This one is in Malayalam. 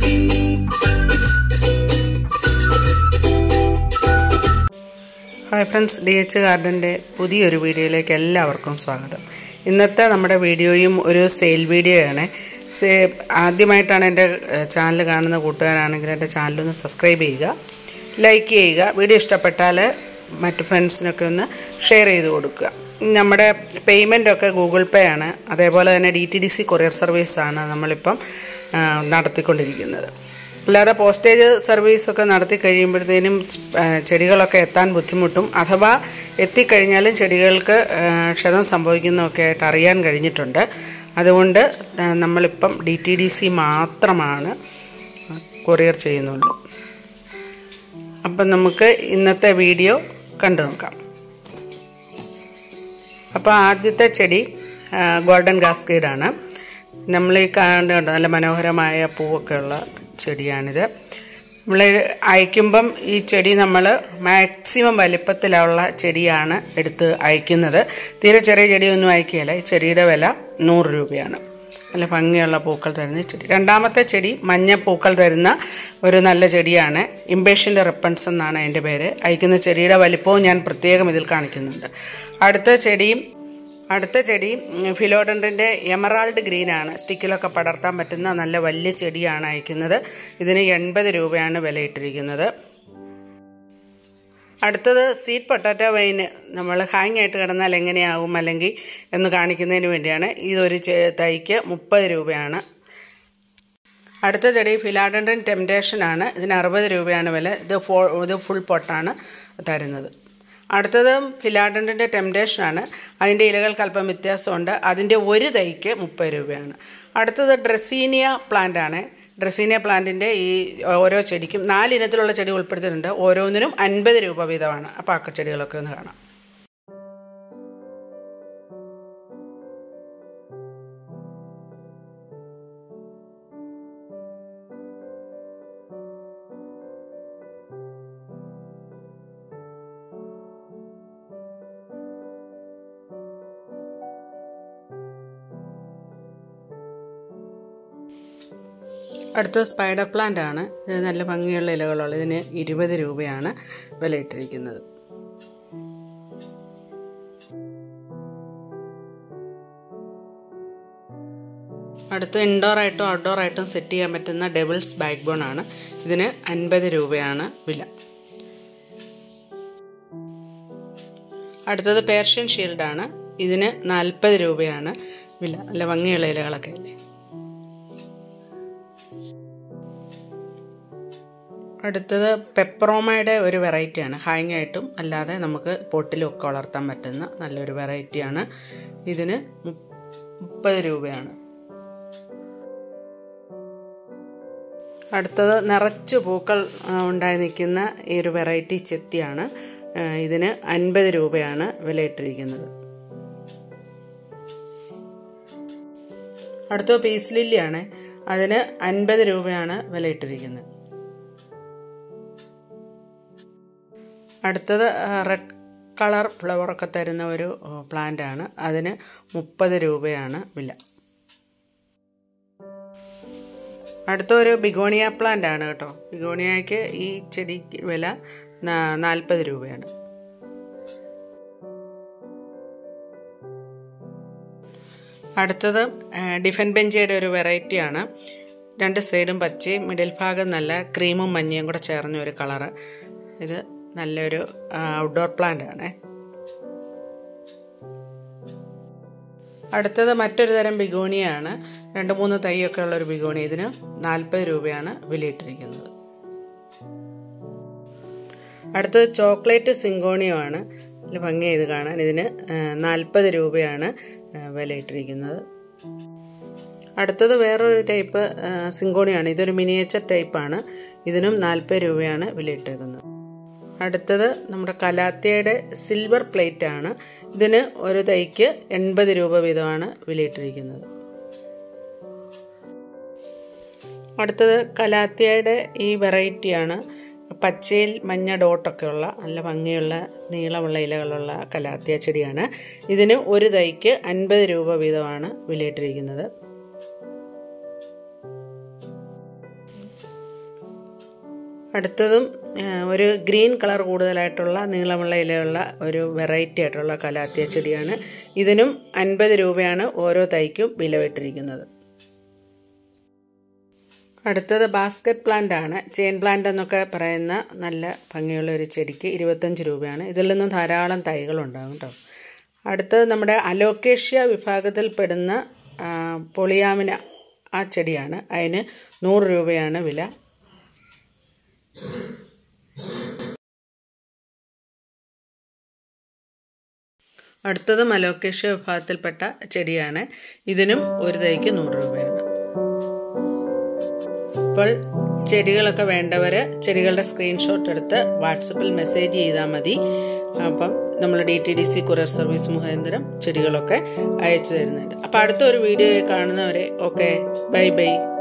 ഹായ് ഫ്രണ്ട്സ് ഡി എച്ച് ഗാർഡൻ്റെ പുതിയൊരു വീഡിയോയിലേക്ക് എല്ലാവർക്കും സ്വാഗതം ഇന്നത്തെ നമ്മുടെ വീഡിയോയും ഒരു സെയിൽ വീഡിയോയാണ് സേ ആദ്യമായിട്ടാണ് എൻ്റെ ചാനൽ കാണുന്ന കൂട്ടുകാരാണെങ്കിൽ എൻ്റെ ചാനലൊന്ന് സബ്സ്ക്രൈബ് ചെയ്യുക ലൈക്ക് ചെയ്യുക വീഡിയോ ഇഷ്ടപ്പെട്ടാൽ മറ്റ് ഫ്രണ്ട്സിനൊക്കെ ഒന്ന് ഷെയർ ചെയ്ത് കൊടുക്കുക നമ്മുടെ പേയ്മെൻറ്റൊക്കെ ഗൂഗിൾ പേ ആണ് അതേപോലെ തന്നെ D T D C courier സർവീസാണ് നമ്മളിപ്പം ആ, നടത്തിക്കൊണ്ടിരിക്കുന്നത് അല്ലാതെ പോസ്റ്റേജ് സർവീസൊക്കെ നടത്തി കഴിയുമ്പോഴത്തേനും ആ, ചെടികളൊക്കെ എത്താൻ ബുദ്ധിമുട്ടും അഥവാ എത്തിക്കഴിഞ്ഞാലും ചെടികൾക്ക് ആ, ക്ഷതം സംഭവിക്കുന്നതൊക്കെ ആയിട്ട് അറിയാൻ കഴിഞ്ഞിട്ടുണ്ട് അതുകൊണ്ട് ആ, നമ്മളിപ്പം ഡി ടി ഡി സി മാത്രമാണ് കൊറിയർ ചെയ്യുന്നുള്ളൂ അപ്പം നമുക്ക് ഇന്നത്തെ വീഡിയോ കണ്ടു നോക്കാം അപ്പോൾ ആദ്യത്തെ ചെടി ആ, ഗോൾഡൻ ഗാസ്കേഡാണ് നമ്മൾ ഈ കാണുന്നുണ്ട് നല്ല മനോഹരമായ പൂവൊക്കെ ഉള്ള ചെടിയാണിത് നമ്മൾ അയക്കുമ്പം ഈ ചെടി നമ്മൾ മാക്സിമം വലിപ്പത്തിലുള്ള ചെടിയാണ് എടുത്ത് അയക്കുന്നത് തീരെ ചെറിയ ചെടിയൊന്നും അയക്കുകയില്ല ഈ ചെടിയുടെ വില നൂറ് രൂപയാണ് നല്ല ഭംഗിയുള്ള പൂക്കൾ തരുന്ന ഈ ചെടി രണ്ടാമത്തെ ചെടി മഞ്ഞ പൂക്കൾ തരുന്ന ഒരു നല്ല ചെടിയാണ് ഇംബേഷ്യൻ്റെ റിപ്പൺസ് എന്നാണ് അതിൻ്റെ പേര് അയക്കുന്ന ചെടിയുടെ വലിപ്പവും ഞാൻ പ്രത്യേകം ഇതിൽ കാണിക്കുന്നുണ്ട് അടുത്ത ചെടിയും അടുത്ത ചെടി ഫിലോഡൻറ്റിൻ്റെ എമറാൾഡ് ഗ്രീനാണ് സ്റ്റിക്കിലൊക്കെ പടർത്താൻ പറ്റുന്ന നല്ല വലിയ ചെടിയാണ് അയക്കുന്നത് ഇതിന് എൺപത് രൂപയാണ് വിലയിട്ടിരിക്കുന്നത് അടുത്തത് സ്വീറ്റ് പൊട്ടാറ്റോ വൈന് നമ്മൾ ഹാങ് ആയിട്ട് കിടന്നാൽ എങ്ങനെയാകും അല്ലെങ്കിൽ എന്ന് കാണിക്കുന്നതിന് വേണ്ടിയാണ് ഇതൊരു ചെ- തൈക്ക് മുപ്പത് രൂപയാണ് അടുത്ത ചെടി ഫിലാഡൻഡൻ ടെംപ്റ്റേഷനാണ് ഇതിന് അറുപത് രൂപയാണ് വില ഇത് ഫോ ഇത് ഫുൾ പൊട്ടാണ് തരുന്നത് അടുത്തത് ഫിലാഡൻഡിൻ്റെ ടെംപ്റ്റേഷനാണ് അതിൻ്റെ ഇലകൾക്ക് അല്പം വ്യത്യാസമുണ്ട് അതിൻ്റെ ഒരു തൈക്ക് മുപ്പത് രൂപയാണ് അടുത്തത് ഡ്രസീനിയ പ്ലാന്റ് ആണ് ഡ്രസീനിയ പ്ലാന്റിൻ്റെ ഈ ഓരോ ചെടിക്കും നാല് ഇനത്തിലുള്ള ചെടി ഉൾപ്പെടുത്തിയിട്ടുണ്ട് ഓരോന്നിനും അൻപത് രൂപ വീതമാണ് അപ്പോൾ ആ ചെടികളൊക്കെ ഒന്ന് കാണാം അടുത്തത് സ്പൈഡർ പ്ലാന്റ് ആണ് ഇത് നല്ല ഭംഗിയുള്ള ഇലകളുള്ള ഇതിന് ഇരുപത് രൂപയാണ് വിലയിട്ടിരിക്കുന്നത് അടുത്ത ഇൻഡോർ ആയിട്ടും ഔട്ട്ഡോർ ആയിട്ടും സെറ്റ് ചെയ്യാൻ പറ്റുന്ന ഡബിൾസ് ബാക്ക് ബോൺ ആണ് ഇതിന് അൻപത് രൂപയാണ് വില അടുത്തത് പേർഷ്യൻ ഷീൽഡാണ് ഇതിന് നാൽപ്പത് രൂപയാണ് വില നല്ല ഭംഗിയുള്ള ഇലകളൊക്കെ അല്ലേ അടുത്തത് പെപ്പറോമയുടെ ഒരു വെറൈറ്റിയാണ് ഹാങ് ആയിട്ടും അല്ലാതെ നമുക്ക് പൊട്ടിലും ഒക്കെ വളർത്താൻ പറ്റുന്ന നല്ലൊരു വെറൈറ്റിയാണ് ഇതിന് മു- മുപ്പത് രൂപയാണ് അടുത്തത് നിറച്ച് പൂക്കൾ ആ, ഉണ്ടായി നിൽക്കുന്ന ഈ ഒരു വെറൈറ്റി ചെത്തിയാണ് ആ, ഇതിന് അൻപത് രൂപയാണ് വിലയിട്ടിരിക്കുന്നത് അടുത്തത് പീസ് ലില്ലിയാണ് അതിന് അൻപത് രൂപയാണ് വിലയിട്ടിരിക്കുന്നത് അടുത്തത് റെഡ് കളർ ഫ്ലവറൊക്കെ തരുന്ന ഒരു പ്ലാന്റ് ആണ് അതിന് മുപ്പത് രൂപയാണ് വില അടുത്ത ഒരു ബിഗോണിയ പ്ലാന്റ് ആണ് കേട്ടോ ബിഗോണിയയ്ക്ക് ഈ ചെടിക്ക് വില നാൽപ്പത് രൂപയാണ് അടുത്തത് ഡിഫൻ ബെഞ്ചയുടെ ഒരു വെറൈറ്റിയാണ് രണ്ട് സൈഡും പച്ചയും മിഡിൽ ഭാഗം നല്ല ക്രീമും മഞ്ഞയും കൂടെ ചേർന്ന ഒരു കളറ് ഇത് നല്ലൊരു ഔട്ട്ഡോർ പ്ലാന്റ് ആണ് അടുത്തത് മറ്റൊരു തരം ബിഗോണിയാണ് രണ്ട് മൂന്ന് തൈയൊക്കെ ഉള്ള ഒരു ബിഗോണി ഇതിന് നാൽപ്പത് രൂപയാണ് വിലയിട്ടിരിക്കുന്നത് അടുത്തത് ചോക്ലേറ്റ് സിങ്കോണിയോ ആണ് നല്ല ഭംഗി ഇത് കാണാൻ ഇതിന് നാൽപ്പത് രൂപയാണ് ആ, വിലയിട്ടിരിക്കുന്നത് അടുത്തത് വേറൊരു ടൈപ്പ് ആ, സിങ്കോണിയാണ് ഇതൊരു മിനിയേച്ചർ ടൈപ്പാണ് ഇതിനും നാൽപ്പത് രൂപയാണ് വിലയിട്ടേക്കുന്നത് അടുത്തത് നമ്മുടെ കലാത്തിയുടെ സിൽവർ പ്ലേറ്റ് ആണ് ഇതിന് ഒരു തൈക്ക് എൺപത് രൂപ വീതമാണ് വിലയിട്ടിരിക്കുന്നത് അടുത്തത് കലാത്തിയയുടെ ഈ വെറൈറ്റിയാണ് പച്ചയിൽ മഞ്ഞ ഡോട്ടൊക്കെ ഉള്ള നല്ല ഭംഗിയുള്ള നീളമുള്ള ഇലകളുള്ള കലാത്തിയ ചെടിയാണ് ഇതിന് ഒരു തൈക്ക് അൻപത് രൂപ വീതമാണ് വിലയിട്ടിരിക്കുന്നത് അടുത്തതും ആ, ഒരു ഗ്രീൻ കളർ കൂടുതലായിട്ടുള്ള നീളമുള്ള ഇലയുള്ള ഒരു വെറൈറ്റി ആയിട്ടുള്ള കലാത്തിയ ചെടിയാണ് ഇതിനും അൻപത് രൂപയാണ് ഓരോ തൈക്കും വിലവിട്ടിരിക്കുന്നത് അടുത്തത് ബാസ്ക്കറ്റ് പ്ലാന്റ് ആണ് ചെയിൻ പ്ലാന്റ് എന്നൊക്കെ പറയുന്ന നല്ല ഭംഗിയുള്ള ഒരു ചെടിക്ക് ഇരുപത്തഞ്ച് രൂപയാണ് ഇതിൽ നിന്നും ധാരാളം തൈകളുണ്ടാകും കേട്ടോ അടുത്തത് നമ്മുടെ അലോക്കേഷ്യ വിഭാഗത്തിൽപ്പെടുന്ന ആ, പൊളിയാമിന ആ ചെടിയാണ് അതിന് നൂറ് രൂപയാണ് വില അടുത്തത് അലോക്കേഷ്യ വിഭാഗത്തിൽപ്പെട്ട ചെടിയാണ് ഇതിനും ഒരു തൈക്ക് നൂറ് രൂപയാണ് ഇപ്പോൾ ചെടികളൊക്കെ വേണ്ടവർ ചെടികളുടെ സ്ക്രീൻഷോട്ട് എടുത്ത് വാട്സപ്പിൽ മെസ്സേജ് ചെയ്താൽ മതി അപ്പം നമ്മൾ D T D C courier service മുഖാന്തരം ചെടികളൊക്കെ അയച്ചു തരുന്നുണ്ട് അപ്പോൾ അടുത്ത ഒരു വീഡിയോ കാണുന്നവരെ ഓക്കെ ബൈ ബൈ